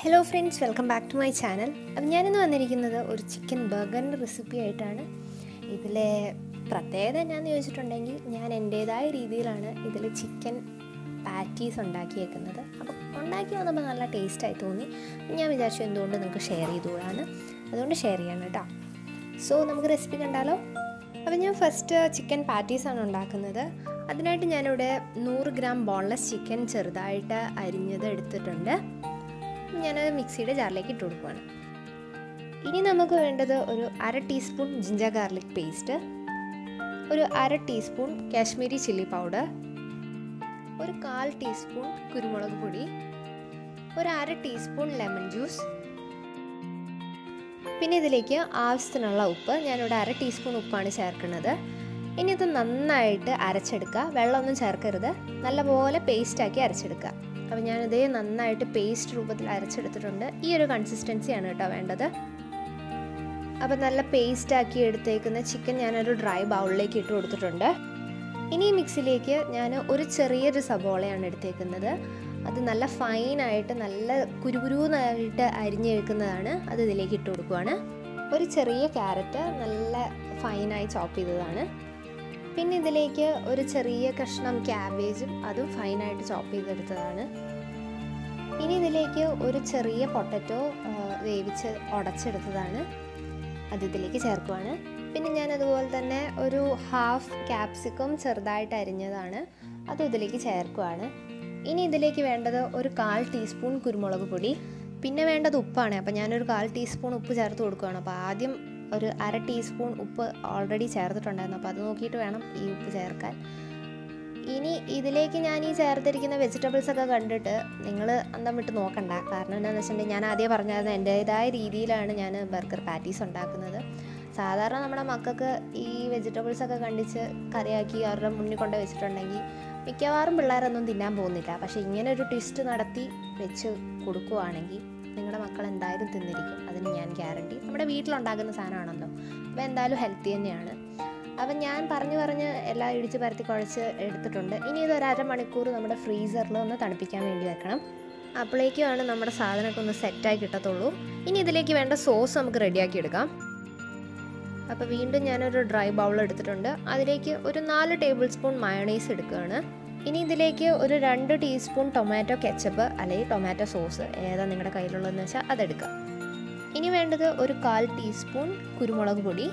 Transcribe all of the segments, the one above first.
hello friends welcome back to my channel അപ്പം ഞാനിന്ന് വന്നിരിക്കുന്നത് ഒരു ചിക്കൻ ബർഗറിൻ്റെ റെസിപ്പി ആയിട്ടാണ് ഇതിലെ പ്രത്യേകത എന്നാന്ന് ചോദിച്ചിട്ടുണ്ടെങ്കിൽ ഞാൻ എൻ്റേതായ രീതിയിലാണ് ഇതിൽ ചിക്കൻ പാറ്റീസ് ഉണ്ടാക്കിയേക്കുന്നത് അപ്പോൾ ഉണ്ടാക്കി വന്നപ്പോൾ നല്ല ടേസ്റ്റായി തോന്നി ഞാൻ വിചാരിച്ചു എന്തുകൊണ്ട് നിങ്ങൾക്ക് ഷെയർ ചെയ്തുകൂടാണ് അതുകൊണ്ട് ഷെയർ ചെയ്യണം കേട്ടോ സോ നമുക്ക് റെസിപ്പി കണ്ടാലോ അപ്പോൾ ഞാൻ ഫസ്റ്റ് ചിക്കൻ പാറ്റീസാണ് ഉണ്ടാക്കുന്നത് അതിനായിട്ട് ഞാനിവിടെ നൂറ് ഗ്രാം ബോൺലെസ് ചിക്കൻ ചെറുതായിട്ട് അരിഞ്ഞത് എടുത്തിട്ടുണ്ട് ഞാനത് മിക്സിയുടെ ജാറിലേക്ക് ഇട്ട് കൊടുക്കുകയാണ് ഇനി നമുക്ക് വേണ്ടത് ഒരു അര ടീസ്പൂൺ ജിഞ്ചർ ഗാർലിക് പേസ്റ്റ് ഒരു അര ടീസ്പൂൺ കാശ്മീരി ചില്ലി പൗഡർ ഒരു കാൽ ടീസ്പൂൺ കുരുമുളക് പൊടി ഒരു അര ടീസ്പൂൺ ലെമൺ ജ്യൂസ് പിന്നെ ഇതിലേക്ക് ആവശ്യത്തിനുള്ള ഉപ്പ് ഞാനിവിടെ അര ടീസ്പൂൺ ഉപ്പാണ് ചേർക്കുന്നത് ഇനി ഇത് നന്നായിട്ട് അരച്ചെടുക്കുക വെള്ളമൊന്നും ചേർക്കരുത് നല്ലപോലെ പേസ്റ്റാക്കി അരച്ചെടുക്കുക അപ്പോൾ ഞാനിതേ നന്നായിട്ട് പേസ്റ്റ് രൂപത്തിൽ അരച്ചെടുത്തിട്ടുണ്ട് ഈ ഒരു കൺസിസ്റ്റൻസിയാണ് കേട്ടോ വേണ്ടത് അപ്പോൾ നല്ല പേസ്റ്റ് ആക്കി എടുത്തേക്കുന്ന ചിക്കൻ ഞാനൊരു ഡ്രൈ ബൗളിലേക്ക് ഇട്ട് കൊടുത്തിട്ടുണ്ട് ഇനി ഈ മിക്സിലേക്ക് ഞാൻ ഒരു ചെറിയൊരു സബോളയാണ് എടുത്തേക്കുന്നത് അത് നല്ല ഫൈനായിട്ട് നല്ല കുരുകുരുന്നായിട്ട് അരിഞ്ഞെടുക്കുന്നതാണ് അത് ഇതിലേക്ക് ഇട്ട് കൊടുക്കുവാണ് ഒരു ചെറിയ ക്യാരറ്റ് നല്ല ഫൈനായി ചോപ്പ് ചെയ്തതാണ് പിന്നെ ഇതിലേക്ക് ഒരു ചെറിയ കഷ്ണം ക്യാബേജും അതും ഫൈനായിട്ട് ചോപ്പ് ചെയ്തെടുത്തതാണ് ഇനി ഇതിലേക്ക് ഒരു ചെറിയ പൊട്ടറ്റോ വേവിച്ച് ഉടച്ചെടുത്തതാണ് അത് ഇതിലേക്ക് ചേർക്കുവാണ് പിന്നെ ഞാൻ അതുപോലെ തന്നെ ഒരു ഹാഫ് ക്യാപ്സിക്കം ചെറുതായിട്ട് അരിഞ്ഞതാണ് അതും ഇതിലേക്ക് ചേർക്കുവാണ് ഇനി ഇതിലേക്ക് വേണ്ടത് ഒരു കാൽ ടീസ്പൂൺ കുരുമുളക് പൊടി പിന്നെ വേണ്ടത് ഉപ്പാണ് അപ്പോൾ ഞാനൊരു കാൽ ടീസ്പൂൺ ഉപ്പ് ചേർത്ത് കൊടുക്കുകയാണ് അപ്പോൾ ആദ്യം ഒരു അര ടീസ്പൂൺ ഉപ്പ് ഓൾറെഡി ചേർത്തിട്ടുണ്ടായിരുന്നു അപ്പോൾ അത് നോക്കിയിട്ട് വേണം ഈ ഉപ്പ് ചേർക്കാൻ ഇനി ഇതിലേക്ക് ഞാൻ ഈ ചേർത്തിരിക്കുന്ന വെജിറ്റബിൾസ് ഒക്കെ കണ്ടിട്ട് നിങ്ങൾ അന്തം വിട്ട് നോക്കണ്ട കാരണം എന്താണെന്ന് വെച്ചിട്ടുണ്ടെങ്കിൽ ഞാൻ ആദ്യം പറഞ്ഞായിരുന്നു എൻ്റേതായ രീതിയിലാണ് ഞാൻ ബർഗർ പാറ്റീസ് ഉണ്ടാക്കുന്നത് സാധാരണ നമ്മുടെ മക്കൾക്ക് ഈ വെജിറ്റബിൾസ് ഒക്കെ കണ്ടിച്ച് കറിയാക്കി അവരുടെ മുന്നിൽ കൊണ്ട് വെച്ചിട്ടുണ്ടെങ്കിൽ മിക്കവാറും പിള്ളേരൊന്നും തിന്നാൻ പോകുന്നില്ല പക്ഷേ ഇങ്ങനെ ഒരു ട്വിസ്റ്റ് നടത്തി വെച്ച് കൊടുക്കുവാണെങ്കിൽ നിങ്ങളുടെ മക്കൾ എന്തായാലും തിന്നിരിക്കും അതിന് ഞാൻ ഗ്യാരണ്ടി നമ്മുടെ വീട്ടിലുണ്ടാക്കുന്ന സാധനമാണല്ലോ അപ്പോൾ എന്തായാലും ഹെൽത്തി തന്നെയാണ് അപ്പം ഞാൻ പറഞ്ഞു പറഞ്ഞ് എല്ലാം ഇടിച്ച് പരത്തി കുഴച്ച് എടുത്തിട്ടുണ്ട് ഇനി ഇത് ഒരു അരമണിക്കൂർ നമ്മുടെ ഫ്രീസറിൽ ഒന്ന് തണുപ്പിക്കാൻ വേണ്ടി വെക്കണം അപ്പോഴേക്കുമാണ് നമ്മുടെ സാധനമൊക്കെ ഒന്ന് സെറ്റായി കിട്ടത്തുള്ളൂ ഇനി ഇതിലേക്ക് വേണ്ട സോസ് നമുക്ക് റെഡിയാക്കി എടുക്കാം അപ്പോൾ വീണ്ടും ഞാനൊരു ഡ്രൈ ബൗൾ എടുത്തിട്ടുണ്ട് അതിലേക്ക് ഒരു നാല് ടേബിൾ സ്പൂൺ മയണൈസ് എടുക്കുകയാണ് ഇനി ഇതിലേക്ക് ഒരു രണ്ട് ടീസ്പൂൺ ടൊമാറ്റോ കെച്ചപ്പ് അല്ലെങ്കിൽ ടൊമാറ്റോ സോസ് ഏതാ നിങ്ങളുടെ കയ്യിലുള്ളതെന്ന് വെച്ചാൽ അതെടുക്കുക ഇനി വേണ്ടത് ഒരു കാൽ ടീസ്പൂൺ കുരുമുളക് പൊടി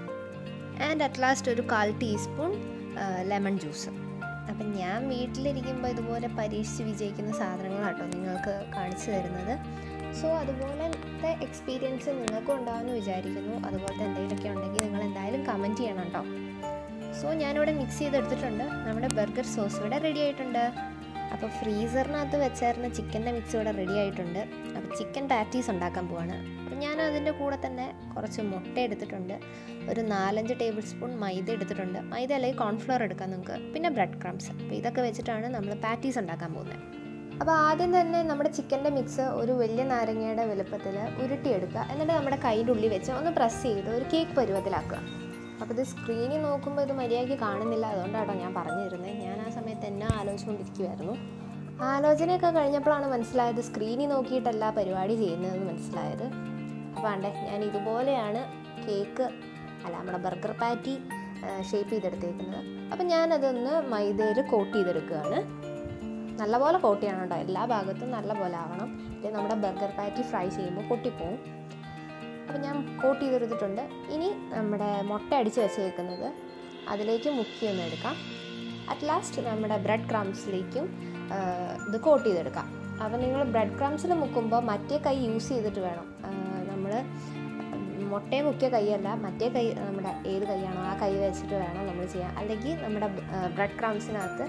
ആൻഡ് അറ്റ് ലാസ്റ്റ് ഒരു കാൽ ടീസ്പൂൺ ലെമൺ ജ്യൂസ് അപ്പം ഞാൻ വീട്ടിലിരിക്കുമ്പോൾ ഇതുപോലെ പരീക്ഷിച്ച് വിജയിക്കുന്ന സാധനങ്ങളാട്ടോ നിങ്ങൾക്ക് കാണിച്ചു തരുന്നത് സോ അതുപോലത്തെ എക്സ്പീരിയൻസ് നിങ്ങൾക്കും ഉണ്ടാകുമെന്ന് വിചാരിക്കുന്നു അതുപോലത്തെ എന്തെങ്കിലുമൊക്കെ ഉണ്ടെങ്കിൽ നിങ്ങൾ എന്തായാലും കമൻറ്റ് ചെയ്യണം കേട്ടോ സോ ഞാനിവിടെ മിക്സ് ചെയ്തെടുത്തിട്ടുണ്ട് നമ്മുടെ ബർഗർ സോസ് ഇവിടെ റെഡി ആയിട്ടുണ്ട് അപ്പോൾ ഫ്രീസറിനകത്ത് വെച്ചായിരുന്ന ചിക്കൻ്റെ മിക്സ് ഇവിടെ റെഡി ആയിട്ടുണ്ട് അപ്പോൾ ചിക്കൻ പാറ്റീസ് ഉണ്ടാക്കാൻ പോവാണ് അപ്പോൾ ഞാൻ അതിൻ്റെ കൂടെ തന്നെ കുറച്ച് മുട്ട എടുത്തിട്ടുണ്ട് ഒരു നാലഞ്ച് ടേബിൾ സ്പൂൺ മൈദ എടുത്തിട്ടുണ്ട് മൈദ അല്ലെങ്കിൽ കോൺഫ്ലോർ എടുക്കാം നിങ്ങൾക്ക് പിന്നെ ബ്രെഡ് ക്രംസ് അപ്പോൾ ഇതൊക്കെ വെച്ചിട്ടാണ് നമ്മൾ പാറ്റീസ് ഉണ്ടാക്കാൻ പോകുന്നത് അപ്പോൾ ആദ്യം തന്നെ നമ്മുടെ ചിക്കൻ്റെ മിക്സ് ഒരു വലിയ നാരങ്ങയുടെ വലുപ്പത്തിൽ ഉരുട്ടിയെടുക്കുക എന്നിട്ട് നമ്മുടെ കയ്യിൻ്റെ ഉള്ളിൽ വെച്ച് ഒന്ന് പ്രസ് ചെയ്ത് ഒരു കേക്ക് പരുവത്തിലാക്കുക അപ്പോൾ ഇത് സ്ക്രീനിൽ നോക്കുമ്പോൾ ഇത് മര്യാദയ്ക്ക് കാണുന്നില്ല അതുകൊണ്ടാട്ടോ ഞാൻ പറഞ്ഞു തരുന്നത് ഞാൻ ആ സമയത്ത് എന്നെ ആലോചിച്ചുകൊണ്ടിരിക്കുമായിരുന്നു ആലോചനയൊക്കെ കഴിഞ്ഞപ്പോഴാണ് മനസ്സിലായത് സ്ക്രീനിൽ നോക്കിയിട്ടല്ല പരിപാടി ചെയ്യുന്നതെന്ന് മനസ്സിലായത് അപ്പോൾ ആണ്ടേ ഞാൻ ഇതുപോലെയാണ് കേക്ക് അല്ല നമ്മുടെ ബർഗർ പാറ്റി ഷേപ്പ് ചെയ്തെടുത്തേക്കുന്നത് അപ്പോൾ ഞാനതൊന്ന് മൈദയിൽ കോട്ട് ചെയ്തെടുക്കുകയാണ് നല്ലപോലെ കോട്ട് ചെയ്യണം കേട്ടോ എല്ലാ ഭാഗത്തും നല്ലപോലെ ആവണം അല്ലെങ്കിൽ നമ്മുടെ ബർഗർ പാറ്റി ഫ്രൈ ചെയ്യുമ്പോൾ പൊട്ടിപ്പോവും അപ്പോൾ ഞാൻ കോട്ട് ചെയ്തെടുത്തിട്ടുണ്ട് ഇനി നമ്മുടെ മുട്ട അടിച്ച് വെച്ചേക്കുന്നത് അതിലേക്ക് മുക്കി ഒന്ന് എടുക്കാം അറ്റ് ലാസ്റ്റ് നമ്മുടെ ബ്രെഡ് ക്രംസിലേക്കും ഇത് കോട്ട് ചെയ്തെടുക്കാം അപ്പോൾ നിങ്ങൾ ബ്രെഡ് ക്രംസിൽ മുക്കുമ്പോൾ മറ്റേ കൈ യൂസ് ചെയ്തിട്ട് വേണം നമ്മൾ മുട്ടയെ മുക്കിയ കൈയല്ല മറ്റേ കൈ നമ്മുടെ ഏത് കൈയാണോ ആ കൈ വെച്ചിട്ട് വേണം നമ്മൾ ചെയ്യാൻ അല്ലെങ്കിൽ നമ്മുടെ ബ്രെഡ് ക്രംസിനകത്ത്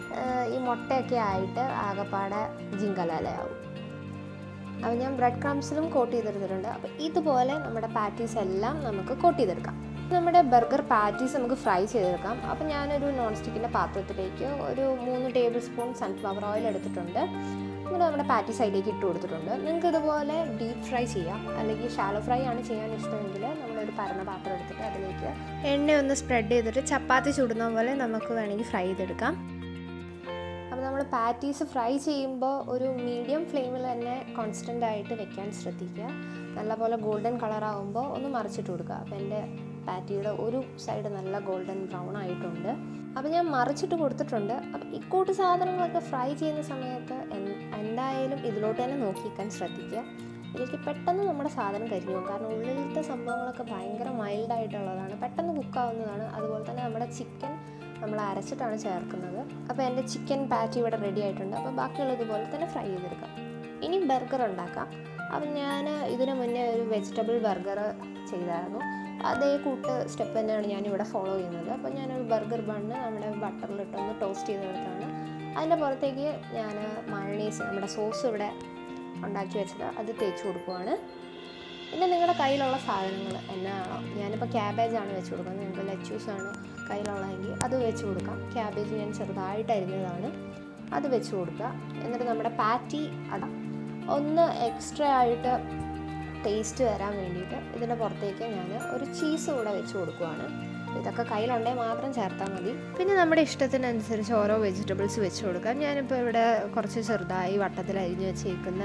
ഈ മുട്ടയൊക്കെ ആയിട്ട് ആകെപ്പാടെ ജിങ്കലാലയാവും അപ്പോൾ ഞാൻ ബ്രെഡ് ക്രംസിലും കോട്ട് ചെയ്തെടുത്തിട്ടുണ്ട് അപ്പോൾ ഇതുപോലെ നമ്മുടെ പാറ്റീസ് എല്ലാം നമുക്ക് കോട്ട് ചെയ്തെടുക്കാം നമ്മുടെ ബർഗർ പാറ്റീസ് നമുക്ക് ഫ്രൈ ചെയ്തെടുക്കാം അപ്പോൾ ഞാനൊരു നോൺ സ്റ്റിക്കിൻ്റെ പാത്രത്തിലേക്ക് ഒരു മൂന്ന് ടേബിൾ സ്പൂൺ സൺഫ്ലവർ ഓയിൽ എടുത്തിട്ടുണ്ട് എന്നിട്ട് നമ്മുടെ പാറ്റീസ് അതിലേക്ക് ഇട്ട് കൊടുത്തിട്ടുണ്ട് നിങ്ങൾക്ക് ഇതുപോലെ ഡീപ്പ് ഫ്രൈ ചെയ്യാം അല്ലെങ്കിൽ ഷാലോ ഫ്രൈ ആണ് ചെയ്യാൻ ഇഷ്ടമെങ്കിൽ നമ്മളൊരു പരന്ന പാത്രം എടുത്തിട്ട് അതിലേക്ക് എണ്ണ ഒന്ന് സ്പ്രെഡ് ചെയ്തിട്ട് ചപ്പാത്തി ചുടുന്ന പോലെ നമുക്ക് വേണമെങ്കിൽ ഫ്രൈ ചെയ്തെടുക്കാം അപ്പോൾ നമ്മൾ നമ്മൾ പാറ്റീസ് ഫ്രൈ ചെയ്യുമ്പോൾ ഒരു മീഡിയം ഫ്ലെയിമിൽ തന്നെ കോൺസ്റ്റൻ്റ് ആയിട്ട് വെക്കാൻ ശ്രദ്ധിക്കുക നല്ലപോലെ ഗോൾഡൻ കളറാകുമ്പോൾ ഒന്ന് മറിച്ചിട്ട് കൊടുക്കുക അപ്പോൾ എൻ്റെ പാറ്റിയുടെ ഒരു സൈഡ് നല്ല ഗോൾഡൻ ബ്രൗൺ ആയിട്ടുണ്ട് അപ്പോൾ ഞാൻ മറിച്ചിട്ട് കൊടുത്തിട്ടുണ്ട് അപ്പോൾ ഇക്കൂട്ട് സാധനങ്ങളൊക്കെ ഫ്രൈ ചെയ്യുന്ന സമയത്ത് എൻ- എന്തായാലും ഇതിലോട്ട് തന്നെ നോക്കിക്കാൻ ശ്രദ്ധിക്കുക ഇതിലേക്ക് പെട്ടെന്ന് നമ്മുടെ സാധനം കരിഞ്ഞു പോകും കാരണം ഉള്ളിലത്തെ സംഭവങ്ങളൊക്കെ ഭയങ്കര മൈൽഡായിട്ടുള്ളതാണ് പെട്ടെന്ന് കുക്കാവുന്നതാണ് അതുപോലെ തന്നെ നമ്മുടെ ചിക്കൻ നമ്മൾ അരച്ചിട്ടാണ് ചേർക്കുന്നത് അപ്പോൾ എൻ്റെ ചിക്കൻ പാറ്റി ഇവിടെ റെഡി ആയിട്ടുണ്ട് അപ്പോൾ ബാക്കിയുള്ളത് ഇതുപോലെ തന്നെ ഫ്രൈ ചെയ്തെടുക്കാം ഇനി ബർഗർ ഉണ്ടാക്കാം അപ്പം ഞാൻ ഇതിനു മുന്നേ ഒരു വെജിറ്റബിൾ ബർഗർ ചെയ്തായിരുന്നു അതേ കൂട്ട് സ്റ്റെപ്പ് തന്നെയാണ് ഞാനിവിടെ ഫോളോ ചെയ്യുന്നത് അപ്പോൾ ഞാനൊരു ബർഗർ ബണ്ണ് നമ്മുടെ ബട്ടറിലിട്ടൊന്ന് ടോസ്റ്റ് ചെയ്തെടുത്താണ് അതിൻ്റെ പുറത്തേക്ക് ഞാൻ മയണീസ് നമ്മുടെ സോസ് ഇവിടെ ഉണ്ടാക്കി വെച്ചത് അത് തേച്ച് കൊടുക്കുവാണ് പിന്നെ നിങ്ങളുടെ കയ്യിലുള്ള സാധനങ്ങൾ എന്നാണോ ഞാനിപ്പോൾ ക്യാബേജാണ് വെച്ച് കൊടുക്കുന്നത് നിങ്ങൾക്ക് ലച്ചൂസാണ് കയ്യിലുള്ളതെങ്കിൽ അത് വെച്ച് കൊടുക്കാം ക്യാബേജ് ഞാൻ ചെറുതായിട്ട് അരിഞ്ഞതാണ് അത് വെച്ച് കൊടുക്കുക എന്നിട്ട് നമ്മുടെ പാറ്റി അടാം ഒന്ന് എക്സ്ട്രാ ആയിട്ട് ടേസ്റ്റ് വരാൻ വേണ്ടിയിട്ട് ഇതിൻ്റെ പുറത്തേക്ക് ഞാൻ ഒരു ചീസ് കൂടെ വെച്ച് കൊടുക്കുവാണ് ഇതൊക്കെ കയ്യിലുണ്ടെങ്കിൽ മാത്രം ചേർത്താൽ മതി പിന്നെ നമ്മുടെ ഇഷ്ടത്തിനനുസരിച്ച് ഓരോ വെജിറ്റബിൾസ് വെച്ച് കൊടുക്കാം ഞാനിപ്പോൾ ഇവിടെ കുറച്ച് ചെറുതായി വട്ടത്തിൽ അരിഞ്ഞ് വെച്ചേക്കുന്ന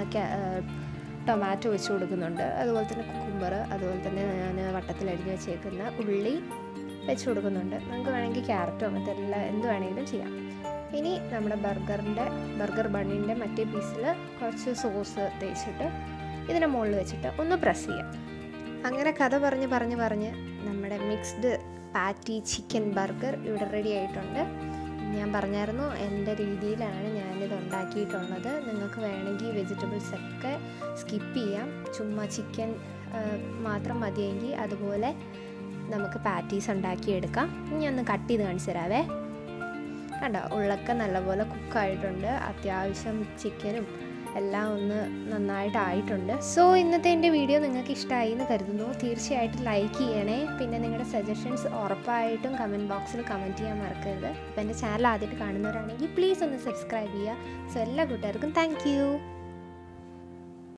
ടൊമാറ്റോ വെച്ച് കൊടുക്കുന്നുണ്ട് അതുപോലെ തന്നെ കുക്കുംബർ അതുപോലെ തന്നെ ഞാൻ വട്ടത്തിൽ അരിഞ്ഞ് വെച്ചേക്കുന്ന ഉള്ളി വെച്ച് കൊടുക്കുന്നുണ്ട് നമുക്ക് വേണമെങ്കിൽ ക്യാരറ്റോ അങ്ങനത്തെ എല്ലാം എന്ത് വേണമെങ്കിലും ചെയ്യാം ഇനി നമ്മുടെ ബർഗറിൻ്റെ ബർഗർ ബണ്ണിൻ്റെ മറ്റേ പീസിൽ കുറച്ച് സോസ് തേച്ചിട്ട് ഇതിൻ്റെ മുകളിൽ വെച്ചിട്ട് ഒന്ന് പ്രസ് ചെയ്യാം അങ്ങനെ കഥ പറഞ്ഞ് പറഞ്ഞ് പറഞ്ഞ് നമ്മുടെ മിക്സ്ഡ് പാറ്റി ചിക്കൻ ബർഗർ ഇവിടെ റെഡി ആയിട്ടുണ്ട് ഞാൻ പറഞ്ഞായിരുന്നു എൻ്റെ രീതിയിലാണ് ഞാനിത് ഉണ്ടാക്കിയിട്ടുള്ളത് നിങ്ങൾക്ക് വേണമെങ്കിൽ വെജിറ്റബിൾസ് ഒക്കെ സ്കിപ്പ് ചെയ്യാം ചുമ്മാ ചിക്കൻ മാത്രം മതിയെങ്കിൽ അതുപോലെ നമുക്ക് പാറ്റീസ് ഉണ്ടാക്കിയെടുക്കാം ഇനി ഒന്ന് കട്ട് ചെയ്ത് കാണിച്ചു തരാവേ കണ്ടോ ഉള്ളൊക്കെ നല്ലപോലെ കുക്കായിട്ടുണ്ട് അത്യാവശ്യം ചിക്കനും എല്ലാം ഒന്ന് നന്നായിട്ടായിട്ടുണ്ട് സോ ഇന്നത്തെ എൻ്റെ വീഡിയോ നിങ്ങൾക്ക് ഇഷ്ടമായി എന്ന് കരുതുന്നു തീർച്ചയായിട്ടും ലൈക്ക് ചെയ്യണേ പിന്നെ നിങ്ങളുടെ സജഷൻസ് ഉറപ്പായിട്ടും കമൻറ്റ് ബോക്സിൽ കമൻറ്റ് ചെയ്യാൻ മറക്കരുത് അപ്പോൾ എൻ്റെ ചാനൽ ആദ്യമായിട്ട് കാണുന്നവരാണെങ്കിൽ പ്ലീസ് ഒന്ന് സബ്സ്ക്രൈബ് ചെയ്യുക സോ എല്ലാ കൂട്ടുകാർക്കും താങ്ക്